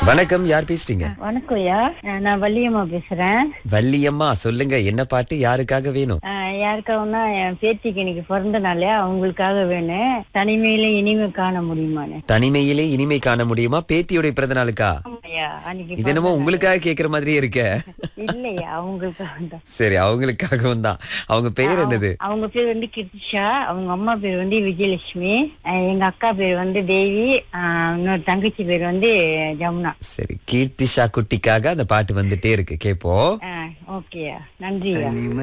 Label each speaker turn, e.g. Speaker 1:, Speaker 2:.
Speaker 1: வணக்கம் யார் பேசுறீங்க
Speaker 2: வணக்கம் ஐயா அஹ் நான் வள்ளியம்மா பேசுறேன்
Speaker 1: வள்ளியம்மா சொல்லுங்க என்ன பாட்டு யாருக்காக வேணும்
Speaker 2: அஹ் யாருக்காகனா என் பேத்திக்கு இன்னைக்கு பிறந்த நாளே அவங்களுக்காக வேணும் தனிமையில இனிமை காண முடியுமான்னு
Speaker 1: தனிமையிலே இனிமை காண முடியுமா பேத்தியோட பிறந்த நாளுக்கா
Speaker 2: ஆமா ஐயா அன்னைக்கு
Speaker 1: இது என்னமோ உங்களுக்காக கேக்குற மாதிரியே இருக்க
Speaker 2: இல்லையா அவங்களுக்காக தான்
Speaker 1: சரி அவங்களுக்காகவும் தான் அவங்க பெயர் என்னது
Speaker 2: அவங்க பேர் வந்து கிருத்திஷா அவங்க அம்மா பேர் வந்து விஜயலட்சுமி அஹ் எங்க அக்கா பேர் வந்து தேவி அஹ் இன்னொரு தங்கச்சி பேர் வந்து ஜமுனா
Speaker 1: சரி கீர்த்திஷா குட்டிக்காக அந்த பாட்டு வந்துட்டே இருக்கு கேப்போம்
Speaker 2: ஓகேயா நன்றியா